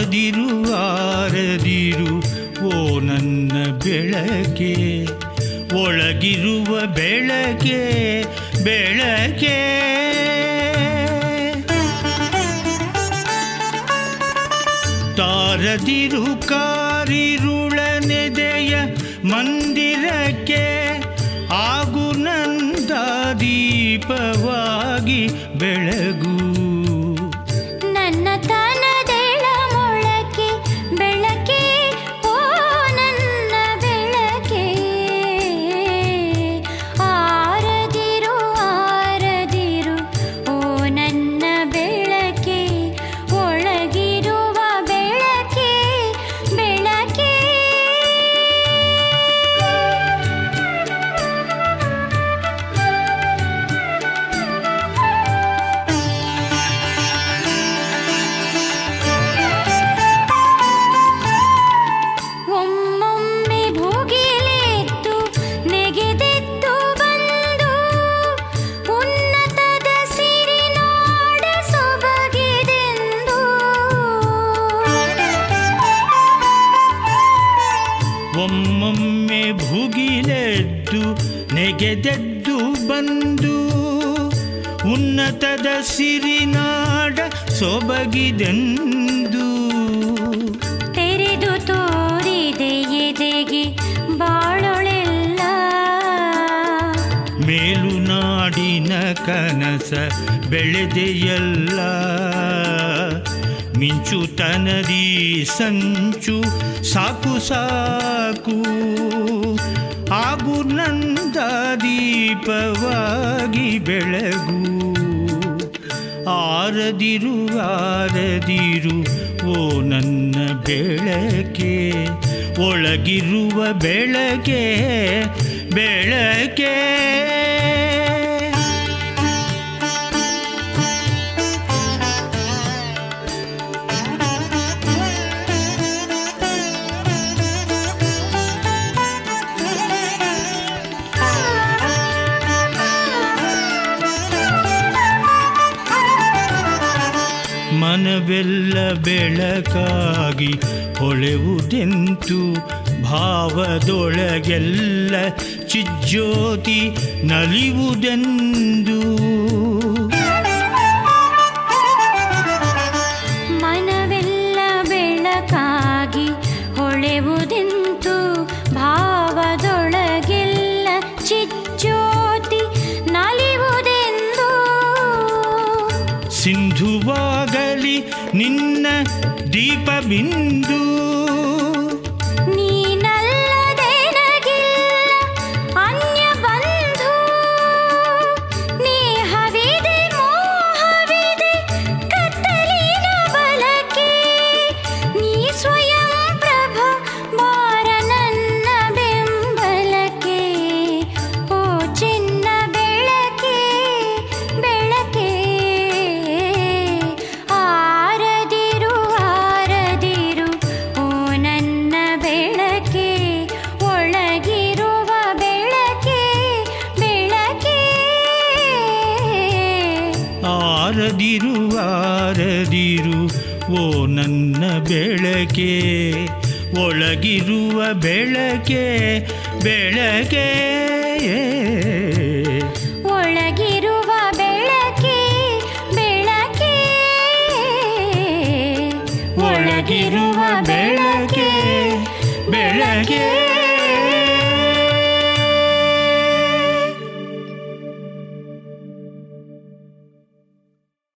ಆರದಿರು ಆರದಿರು ಓ ನನ್ನ ಬೆಳಕೆ ಒಳಗಿರುವ ಬೆಳಕೆ ಬೆಳಕೆ ತಾರದಿರು ಕಾರಿರುಳ ನೆದೆಯ ಮಂದಿರಕ್ಕೆ ಆಗು ನಂದ ದೀಪವಾಗಿ ಬೆಳಗು ನನ್ನ ತನದೆಳ ಮೊಳಕೆ ಬೆಳಕೆ ಓ ನನ್ನ ಬೆಳಕೆ ಆರದಿರು ಆರದಿರು ಓ ನನ್ನ ಬೆಳಕೆ ಒಳಗಿರುವ ಬೆಳಕೆ ಬೆಳಕೆ ಒಮ್ಮೊಮ್ಮೆ ಭುಗಿಲೆದ್ದು ನೆಗೆದೆದ್ದು ಬಂದು ಉನ್ನತದ ಸಿರಿನಾಡ ಸೊಬಗಿದೆಂದು ಒಮ್ಮೊಮ್ಮೆ ಭುಗಿಲೆದ್ದು ನೆಗೆದೆದ್ದು ಬಂದು ಉನ್ನತದ ಸಿರಿನಾಡ ಸೊಬಗಿದೆಂದು ತೆರೆದು ತೋರಿದೆ ಎದೆಗೆ ಬಾಳೊಳೆಲ್ಲ ಮೇಲುನಾಡಿನ ಕನಸ ಬೆಳೆದೆಯಲ್ಲ ಮಿಂಚುತನದಿ ಸಂಚು ಸಾಕು ಸಾಕು ಆಗು ನಂದ ದೀಪವಾಗಿ ಬೆಳಗು ಆರದಿರು ಆರದಿರು ಓ ನನ್ನ ಬೆಳಕೆ ಒಳಗಿರುವ ಬೆಳಕೆ ಬೆಳಕೆ ಮನವೆಲ್ಲ ಬೆಳಕಾಗಿ ಹೊಳೆವುದೆಂತು ಭಾವದೊಳಗೆಲ್ಲ ಚಿಜ್ಯೋತಿ ನಲಿವುದೆಂದು ಮನವೆಲ್ಲ ಬೆಳಕಾಗಿ ಹೊಳೆವುದೆಂತು ಭಾವದೊಳಗೆಲ್ಲ ಚಿಜ್ಯೋತಿ ನಲಿವುದೆಂದು ಸಿಂಧುವಾಗಲಿ ನಿನ್ನ ದೀಪ ಬಿಂದು ನೀನಲ್ಲದೆನಗಿಲ್ಲ ಅನ್ಯ ಬಂಧು ನೇಹವಿದೆ ಮೋಹವಿದೆ ಕತ್ತಲಿನ ಬಲಕೆ ನೀ ಸ್ವಯಂ ಪ್ರಭ ಬಾರ ನನ್ನ ಬೆಂಬಲಕೆ ಓ ಚಿನ್ನ ಬೆಳಕೆ ಬೆಳಕೆ ಆರದಿರು ಆರದಿರು ಓ ನನ್ನ ಬೆಳಕೆ ಒಳಗಿರುವ ಬೆಳಕೆ ಬೆಳಕೆ ಆರದಿರು ಆರದಿರು ಓ ನನ್ನ ಬೆಳಕೆ ಒಳಗಿರುವ ಬೆಳಕೆ ಬೆಳಕೆ ಒಳಗಿರುವ ಬೆಳಕೆ ಬೆಳಕೆ ಒಳಗಿರುವ ಬೆಳಕೆ ಬೆಳಕೆ